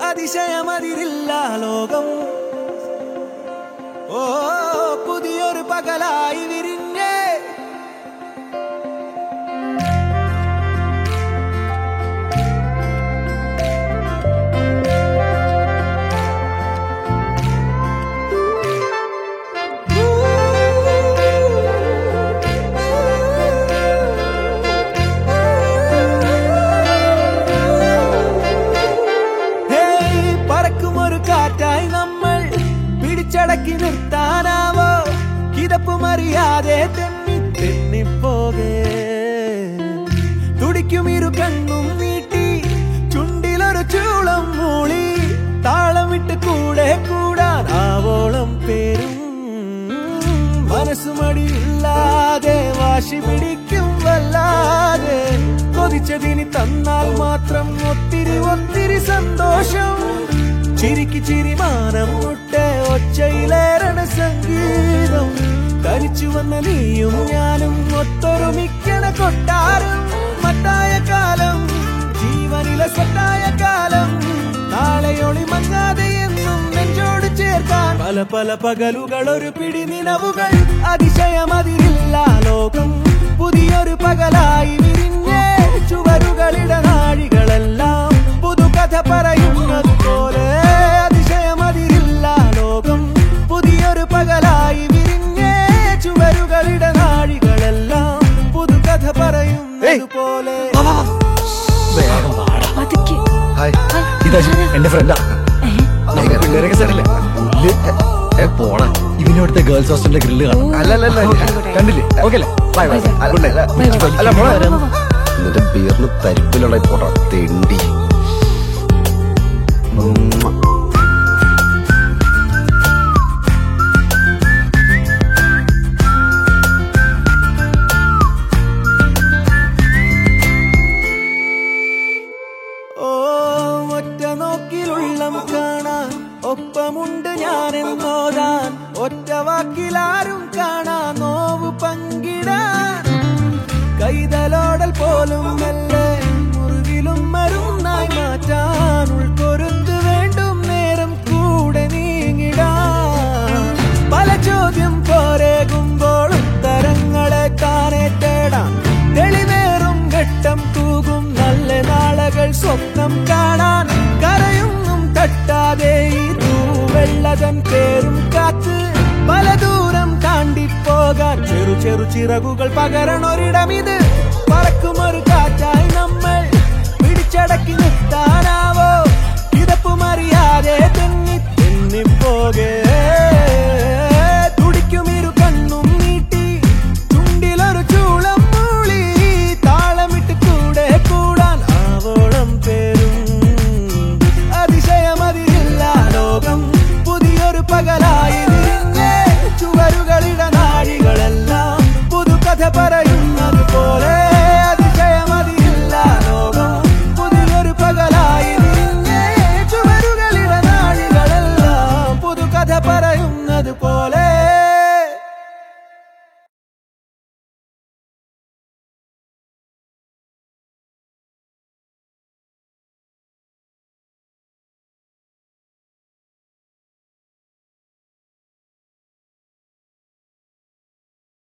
അതിശയമതിരില്ല ലോകം ഓ പുതിയൊരു പകലായി വിരിഞ്ഞേ ഹേയ്, പറക്കുമൊരു കാറ്റായി നമ്മൾ പിടിച്ചടക്കി നിർത്താനാവോ കിതപ്പുമറിയാതെ തെന്നി തെന്നിപ്പോകേ തുടിക്കും ഇരു കണ്ണും നീട്ടി ചുണ്ടിലൊരു ചൂളം മൂളി താളം വിട്ട് കൂടെ കൂടാൻ ആവോളം പേരും മനസ്സുമടിയില്ലാതെ വാശി പിടിക്കും വല്ലാതെ കൊതിച്ചതിനി തന്നാൽ മാത്രം ഒത്തിരി ഒത്തിരി സന്തോഷം ചിരിക്ക് ചിരിമാനം മുട്ടെ ഒച്ചയിലേറണ സംഗീതം ധരിച്ചു വന്ന നീയും ഞാനും ഒത്തൊരുമിക്കണ കൊട്ടാരം മട്ടായ കാലം ജീവനിലെ സ്വത്തായ കാലം നാളെയൊളി മങ്ങാതെ എന്നും നെഞ്ചോട് ചേർക്കാൻ പല പല പകലുകൾ ഒരു പിടി നിലവുകൾ അതിശയമതിരില്ല ലോകം പുതിയൊരു പകലായി വിരിഞ്ഞേ ചുവരുകളിടെ നാഴികളെല്ലാം പുതുകഥ പറയുന്നത് പോലെ അതിശയമതിരില്ല ലോകം പുതിയൊരു പകലായി വിരിഞ്ഞേ ചുവരുകളിടെ നാഴികളെല്ലാം പുതുകഥ പറയുന്നത് പോലെ വേഗം പാടാ പതുക്കെ ഹായ് ഇതാ എന്റെ ഫ്രണ്ടാ പിള്ളേരൊക്കെ സെറ്റല്ലേ പോടാ ഇവനോടുത്തെ ഗേൾസ് ഹോസ്റ്റലിന്റെ ഗ്രില്ല് കാണാം അല്ലല്ല കണ്ടില്ലേ ഓക്കെ അല്ലേ ബൈ ബൈ ഗുഡ് നൈറ്റ് അല്ല പോടാ എന്നിട്ട് ബീറിന് തരിപ്പിലുള്ള പോടാ തെണ്ടി ഉമ്മ. ഓ ഒറ്റ നോക്കിലുള്ളം കാണാൻ ഒപ്പമുണ്ട് ഞാൻ എന്നോതാൻ ഒറ്റ വാക്കിലാരും കാണാൻ നോവ് പങ്കിടാൻ കൈതലോടൽ പോലും മെല്ലെ മുറിവിലും മരുന്നായി മാറ്റാൻ ഉൾക്കൊരുത്ത് വേണ്ടും നേരം കൂടെ നീങ്ങിടാൻ പല ചോദ്യം പോരേകുമ്പോൾ ഉത്തരങ്ങളെ താനെ തേടാം തെളിവേറും ഘട്ടം തൂകും നല്ല നാളകൾ സ്വപ്നം കാണാൻ കരയൊന്നും തട്ടാതെ ഈ തൂവെള്ളതൻ പേരും കാത്ത് പല ദൂരം താണ്ടിപ്പോകാൻ ചെറു ചെറു ചിറകുകൾ പകരണൊരിടമിത് പറക്കുമൊരു കാറ്റായി